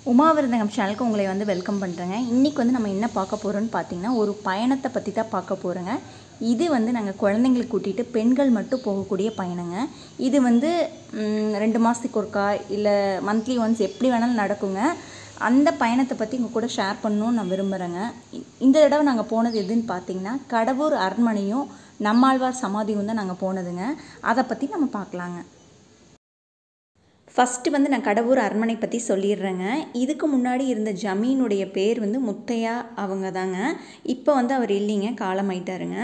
உமாவிருந்தகம் சேனலுக்கு உங்களை வந்து வெல்கம் பண்ணுறேங்க இன்றைக்கி வந்து நம்ம என்ன பார்க்க போகிறோம்னு பார்த்தீங்கன்னா ஒரு பயணத்தை பற்றி தான் பார்க்க போகிறோங்க இது வந்து நாங்கள் குழந்தைங்களை கூட்டிகிட்டு பெண்கள் மட்டும் போகக்கூடிய பயணங்க இது வந்து ம், ரெண்டு மாதத்துக்கு ஒருக்கா இல்லை மந்த்லி ஒன்ஸ் எப்படி வேணாலும் நடக்குங்க அந்த பயணத்தை பற்றி உங்கள் கூட ஷேர் பண்ணணும்னு நான் விரும்புகிறேங்க இ- இந்த தடவை நாங்கள் போனது எதுன்னு பார்த்தீங்கன்னா கடவுர் அரண்மனையும் நம்மாழ்வார் சமாதியும் தான் நாங்கள் போனதுங்க அதை பற்றி நம்ம பார்க்கலாங்க ஃபஸ்ட்டு வந்து நான் கடவுர் அரண்மனை பற்றி சொல்லிடுறேங்க இதுக்கு முன்னாடி இருந்த ஜமீனுடைய பேர் வந்து முத்தையா அவங்க தாங்க இப்போ வந்து அவர் இல்லைங்க காலமாயிட்டாருங்க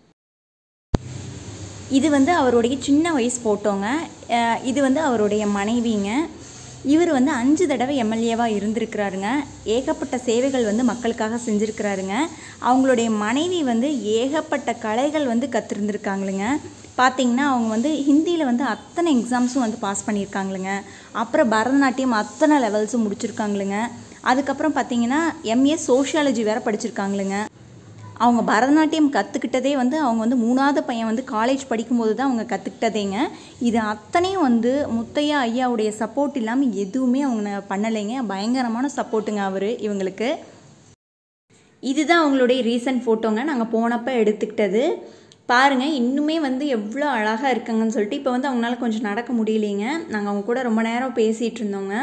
இது வந்து அவருடைய சின்ன வயசு ஃபோட்டோங்க அஹ் இது வந்து அவருடைய மனைவிங்க இவர் வந்து அஞ்சு தடவை எம்எல்ஏவாக இருந்திருக்கிறாருங்க ஏகப்பட்ட சேவைகள் வந்து மக்களுக்காக செஞ்சுருக்கிறாருங்க அவங்களுடைய மனைவி வந்து ஏகப்பட்ட கலைகள் வந்து கற்றுருந்துருக்காங்களுங்க பார்த்தீங்கன்னா அவங்க வந்து ஹிந்தியில் வந்து அத்தனை எக்ஸாம்ஸும் வந்து பாஸ் பண்ணியிருக்காங்களுங்க அப்புறம் பரதநாட்டியம் அத்தனை லெவல்ஸும் முடிச்சிருக்காங்களுங்க அதுக்கப்புறம் பார்த்தீங்கன்னா எம்ஏ சோஷியாலஜி வேறு படிச்சிருக்காங்களுங்க அவங்க பரதநாட்டியம் கற்றுக்கிட்டதே வந்து அவங்க வந்து மூணாவது பையன் வந்து காலேஜ் படிக்கும்போது தான் அவங்க கற்றுக்கிட்டதேங்க இது அத்தனையும் வந்து முத்தையா ஐயாவுடைய சப்போர்ட் இல்லாமல் எதுவுமே அவங்க பண்ணலைங்க பயங்கரமான சப்போர்ட்டுங்க அவர் இவங்களுக்கு இதுதான் அவங்களுடைய ரீசன்ட் ஃபோட்டோங்க நாங்கள் போனப்போ எடுத்துக்கிட்டது பாருங்கள் இன்னுமே வந்து எவ்வளோ அழகாக இருக்காங்கன்னு சொல்லிட்டு இப்போ வந்து அவங்களால கொஞ்சம் நடக்க முடியலைங்க நாங்கள் அவங்க கூட ரொம்ப நேரம் பேசிகிட்டு இருந்தோங்க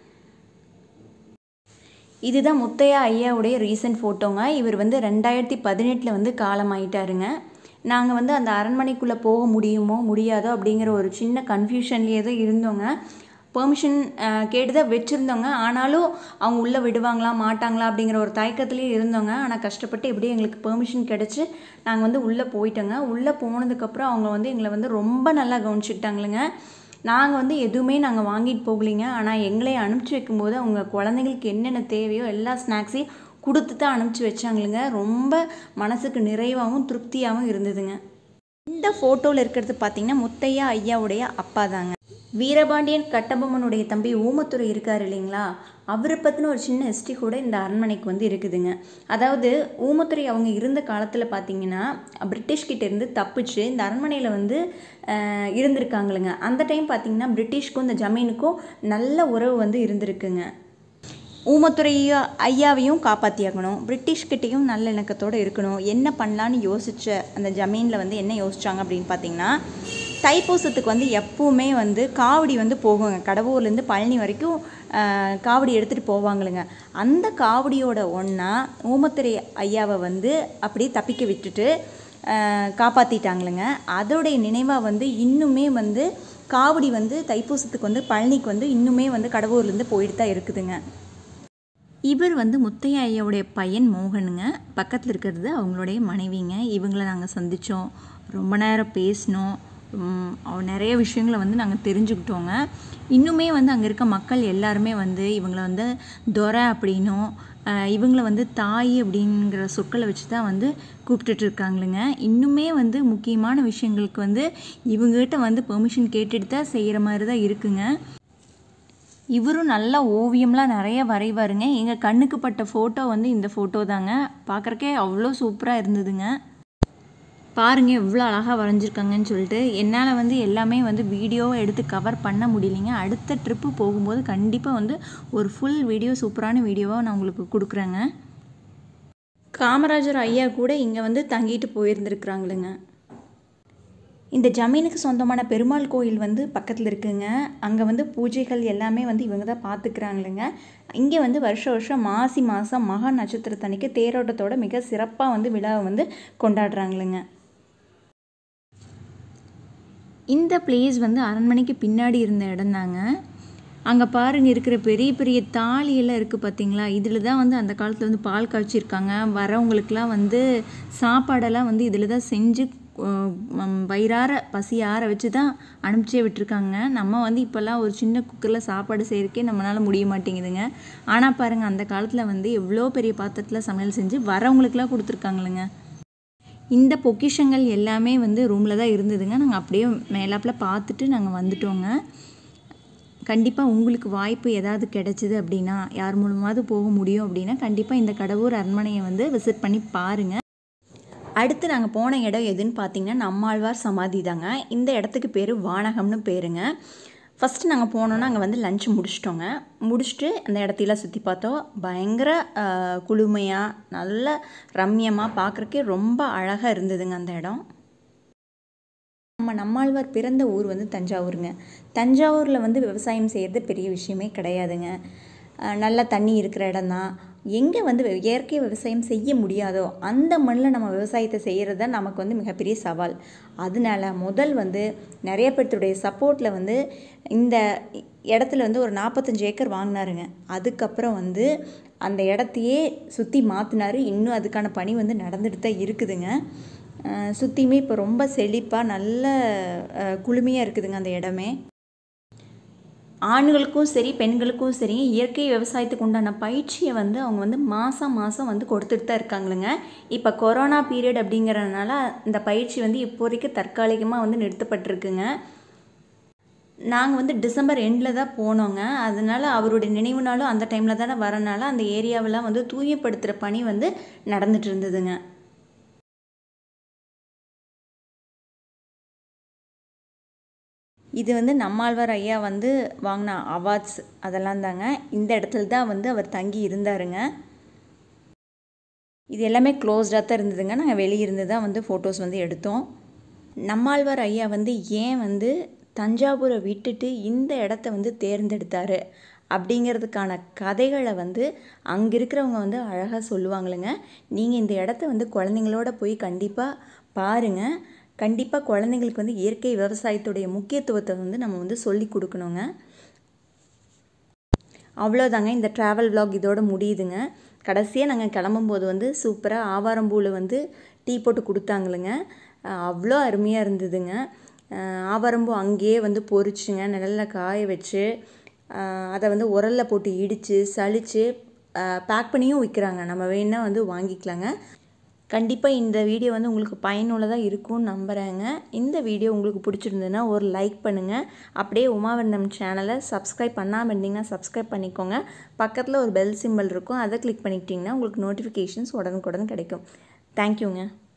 இதுதான் முத்தையா ஐயாவுடைய ரீசன்ட் ஃபோட்டோங்க இவர் வந்து ரெண்டாயிரத்தி பதினெட்டில் வந்து காலமாயிட்டாருங்க நாங்கள் வந்து அந்த அரண்மனைக்குள்ளே போக முடியுமோ முடியாதோ அப்படிங்கிற ஒரு சின்ன கன்ஃபியூஷன்லேயே தான் இருந்தோங்க பெர்மிஷன் கேட்டு தான் வச்சுருந்தோங்க ஆனாலும் அவங்க உள்ளே விடுவாங்களா மாட்டாங்களா அப்படிங்கிற ஒரு தயக்கத்துலேயே இருந்தோங்க ஆனால் கஷ்டப்பட்டு எப்படியும் எங்களுக்கு பெர்மிஷன் கிடச்சி நாங்கள் வந்து உள்ளே போயிட்டோங்க உள்ளே போனதுக்கப்புறம் அவங்க வந்து எங்களை வந்து ரொம்ப நல்லா கவனிச்சுக்கிட்டாங்களுங்க நாங்கள் வந்து எதுவுமே நாங்கள் வாங்கிட்டு போகலிங்க ஆனால் எங்களை அனுப்பிச்சி வைக்கும்போது அவங்க குழந்தைங்களுக்கு என்னென்ன தேவையோ எல்லா ஸ்நாக்ஸையும் கொடுத்து தான் அனுப்பிச்சி வச்சாங்களுங்க ரொம்ப மனசுக்கு நிறைவாகவும் திருப்தியாகவும் இருந்ததுங்க இந்த ஃபோட்டோவில் இருக்கிறது பார்த்தீங்கன்னா முத்தையா ஐயாவுடைய அப்பா தாங்க வீரபாண்டியன் கட்டபொம்மனுடைய தம்பி ஊமத்துறை இருக்கார் இல்லைங்களா அவரை பற்றின ஒரு சின்ன ஹிஸ்ட்ரி கூட இந்த அரண்மனைக்கு வந்து இருக்குதுங்க அதாவது ஊமத்துறை அவங்க இருந்த காலத்தில் பார்த்தீங்கன்னா பிரிட்டிஷ் கிட்ட இருந்து தப்பிச்சு இந்த அரண்மனையில் வந்து அஹ், இருந்திருக்காங்களுங்க அந்த டைம் பார்த்தீங்கன்னா பிரிட்டிஷ்க்கும் இந்த ஜமீனுக்கும் நல்ல உறவு வந்து இருந்திருக்குங்க ஊமத்துறை ஐயாவையும் காப்பாற்றியாகணும் பிரிட்டிஷ்கிட்டேயும் நல்ல இணக்கத்தோடு இருக்கணும் என்ன பண்ணலான்னு யோசிச்ச அந்த ஜமீனில் வந்து என்ன யோசிச்சாங்க அப்படின்னு பார்த்தீங்கன்னா தைப்பூசத்துக்கு வந்து எப்பவுமே வந்து காவடி வந்து போகுங்க கடவுர்லேருந்து பழனி வரைக்கும் ஆஹ், காவடி எடுத்துகிட்டு போவாங்களுங்க அந்த காவடியோட ஒன்றா ஊமத்துறை ஐயாவை வந்து அப்படியே தப்பிக்க விட்டுட்டு ஆஹ், காப்பாற்றிட்டாங்களுங்க அதோடைய நினைவாக வந்து இன்னுமே வந்து காவடி வந்து தைப்பூசத்துக்கு வந்து பழனிக்கு வந்து இன்னுமே வந்து கடவுர்லேருந்து போயிட்டு தான் இருக்குதுங்க இவர் வந்து முத்தையா ஐயாவுடைய பையன் மோகனுங்க பக்கத்தில் இருக்கிறது அவங்களுடைய மனைவிங்க இவங்கள நாங்கள் சந்தித்தோம் ரொம்ப நேரம் பேசினோம் உம், அவ- நிறைய விஷயங்களை வந்து நாங்கள் தெரிஞ்சுக்கிட்டோங்க இன்னுமே வந்து அங்கே இருக்க மக்கள் எல்லாருமே வந்து இவங்களை வந்து துரை அப்படின்னும் ஆஹ், இவங்கள வந்து தாய் அப்படிங்கிற சொற்களை வச்சு தான் வந்து கூப்பிட்டுட்டு இருக்காங்களுங்க இன்னுமே வந்து முக்கியமான விஷயங்களுக்கு வந்து இவங்ககிட்ட வந்து பெர்மிஷன் கேட்டுட்டு தான் செய்கிற மாதிரி தான் இருக்குங்க இவரும் நல்லா ஓவியம்லாம் நிறைய வரைவாருங்க எங்கள் கண்ணுக்கு பட்ட ஃபோட்டோ வந்து இந்த ஃபோட்டோ தாங்க பார்க்குறக்கே அவ்வளோ சூப்பராக இருந்ததுங்க பாருங்க எவ்வளோ அழகாக வரைஞ்சிருக்காங்கன்னு சொல்லிட்டு என்னால் வந்து எல்லாமே வந்து வீடியோவை எடுத்து கவர் பண்ண முடியலைங்க அடுத்த ட்ரிப்பு போகும்போது கண்டிப்பாக வந்து ஒரு ஃபுல் வீடியோ சூப்பரான வீடியோவாக நான் உங்களுக்கு கொடுக்குறேங்க காமராஜர் ஐயா கூட இங்கே வந்து தங்கிட்டு போயிருந்துருக்குறாங்களுங்க இந்த ஜமீனுக்கு சொந்தமான பெருமாள் கோயில் வந்து பக்கத்தில் இருக்குங்க அங்கே வந்து பூஜைகள் எல்லாமே வந்து இவங்க தான் பார்த்துக்கிறாங்களுங்க இங்கே வந்து வருஷ வருஷம் மாசி மாதம் மகா நட்சத்திரத்தன்னைக்கு தேரோட்டத்தோட மிக சிறப்பாக வந்து விழாவை வந்து கொண்டாடுறாங்களுங்க இந்த பிளேஸ் வந்து அரண்மனைக்கு பின்னாடி இருந்த இடம் தாங்க அங்கே பாருங்க இருக்கிற பெரிய பெரிய தாலி எல்லாம் இருக்குது பார்த்தீங்களா இதில் தான் வந்து அந்த காலத்தில் வந்து பால் காய்ச்சிருக்காங்க வரவங்களுக்கெல்லாம் வந்து சாப்பாடெல்லாம் வந்து இதில் தான் செஞ்சு அஹ், ம், வயிறார பசி ஆற வச்சு தான் அனுப்பிச்சே விட்டுருக்காங்க நம்ம வந்து இப்போல்லாம் ஒரு சின்ன குக்கரில் சாப்பாடு செய்யறதுக்கே நம்மளால் முடிய மாட்டேங்குதுங்க ஆனால் பாருங்கள் அந்த காலத்தில் வந்து எவ்வளோ பெரிய பாத்திரத்தில் சமையல் செஞ்சு வரவங்களுக்கெல்லாம் கொடுத்துருக்காங்களுங்க இந்த பொக்கிஷங்கள் எல்லாமே வந்து ரூமில் தான் இருந்ததுங்க நாங்கள் அப்படியே மேலாப்பில் பார்த்துட்டு நாங்கள் வந்துட்டோங்க கண்டிப்பாக உங்களுக்கு வாய்ப்பு ஏதாவது கிடைச்சிது அப்படின்னா யார் மூலமாவது போக முடியும் அப்படின்னா கண்டிப்பாக இந்த கடவுர் அரண்மனையை வந்து விசிட் பண்ணி பாருங்கள் அடுத்து நாங்கள் போன இடம் எதுன்னு பார்த்தீங்கன்னா நம்மாழ்வார் சமாதி தாங்க இந்த இடத்துக்கு பேர் வானகம்னு பேருங்க ஃபஸ்ட்டு நாங்கள் போனோன்னா அங்கே வந்து லஞ்ச் முடிச்சிட்டோங்க முடிச்சுட்டு அந்த இடத்தையெல்லாம் சுற்றி பார்த்தோம் பயங்கர குளுமையாக நல்ல ரம்யமாக பார்க்குறக்கே ரொம்ப அழகாக இருந்ததுங்க அந்த இடம் நம்ம நம்மாழ்வார் பிறந்த ஊர் வந்து தஞ்சாவூருங்க தஞ்சாவூரில் வந்து விவசாயம் செய்கிறது பெரிய விஷயமே கிடையாதுங்க நல்ல தண்ணி இருக்கிற இடம்தான் எங்கே வந்து இயற்கை விவசாயம் செய்ய முடியாதோ அந்த மண்ணில் நம்ம விவசாயத்தை செய்கிறது தான் நமக்கு வந்து மிகப்பெரிய சவால் அதனால முதல் வந்து நிறைய பேர்த்துடைய சப்போர்ட்டில் வந்து இந்த இடத்துல வந்து ஒரு நாற்பத்தஞ்சு ஏக்கர் வாங்கினாருங்க அதுக்கப்புறம் வந்து அந்த இடத்தையே சுற்றி மாற்றினாரு இன்னும் அதுக்கான பணி வந்து நடந்துட்டு தான் இருக்குதுங்க சுற்றியுமே இப்போ ரொம்ப செழிப்பாக நல்ல குளுமையாக இருக்குதுங்க அந்த இடமே ஆண்களுக்கும் சரி பெண்களுக்கும் சரி இயற்கை விவசாயத்துக்கு உண்டான பயிற்சியை வந்து அவங்க வந்து மாதம் மாதம் வந்து கொடுத்துட்டு தான் இருக்காங்களுங்க இப்போ கொரோனா பீரியட் அப்படிங்கிறதுனால இந்த பயிற்சி வந்து இப்போதைக்கு தற்காலிகமாக வந்து நிறுத்தப்பட்டிருக்குங்க நாங்கள் வந்து டிசம்பர் எண்டில் தான் போனோங்க அதனால் அவருடைய நினைவு நாளும் அந்த டைமில் தானே வரனால அந்த ஏரியாவெல்லாம் வந்து தூய்மைப்படுத்துகிற பணி வந்து நடந்துட்டு இருந்ததுங்க இது வந்து நம்மாழ்வார் ஐயா வந்து வாங்கின அவார்ட்ஸ் அதெல்லாம் தாங்க இந்த இடத்துல தான் வந்து அவர் தங்கி இருந்தாருங்க இது எல்லாமே க்ளோஸ்டாக தான் இருந்ததுங்க நாங்கள் வெளியே இருந்து தான் வந்து ஃபோட்டோஸ் வந்து எடுத்தோம் நம்மாழ்வார் ஐயா வந்து ஏன் வந்து தஞ்சாவூரை விட்டுட்டு இந்த இடத்த வந்து தேர்ந்தெடுத்தார் அப்படிங்கிறதுக்கான கதைகளை வந்து அங்கே இருக்கிறவங்க வந்து அழகாக சொல்லுவாங்களுங்க நீங்கள் இந்த இடத்த வந்து குழந்தைங்களோட போய் கண்டிப்பாக பாருங்கள் கண்டிப்பாக குழந்தைங்களுக்கு வந்து இயற்கை விவசாயத்துடைய முக்கியத்துவத்தை வந்து நம்ம வந்து சொல்லி கொடுக்கணுங்க அவ்வளோதாங்க இந்த ட்ராவல் விலாக் இதோட முடியுதுங்க கடைசியாக நாங்கள் கிளம்பும்போது வந்து சூப்பராக ஆவாரம்பூவில் வந்து டீ போட்டு கொடுத்தாங்களுங்க அவ்வளோ அருமையாக இருந்ததுங்க ஆவாரம்பூ அங்கேயே வந்து பொரிச்சுங்க நிழலில் காய வச்சு அதை வந்து உரலில் போட்டு இடித்து சளிச்சு பேக் பண்ணியும் விற்கிறாங்க நம்ம வேணால் வந்து வாங்கிக்கலாங்க கண்டிப்பாக இந்த வீடியோ வந்து உங்களுக்கு பயனுள்ளதாக இருக்கும்னு நம்புகிறேங்க இந்த வீடியோ உங்களுக்கு பிடிச்சிருந்ததுன்னா ஒரு லைக் பண்ணுங்கள் அப்படியே உமாவண்ணம் சேனலை சப்ஸ்கிரைப் பண்ணாமல் இருந்தீங்கன்னா சப்ஸ்கிரைப் பண்ணிக்கோங்க பக்கத்தில் ஒரு பெல் சிம்பிள் இருக்கும் அதை கிளிக் பண்ணிக்கிட்டிங்கன்னா உங்களுக்கு நோட்டிஃபிகேஷன்ஸ் உடனுக்குடன் கிடைக்கும் தேங்க்யூங்க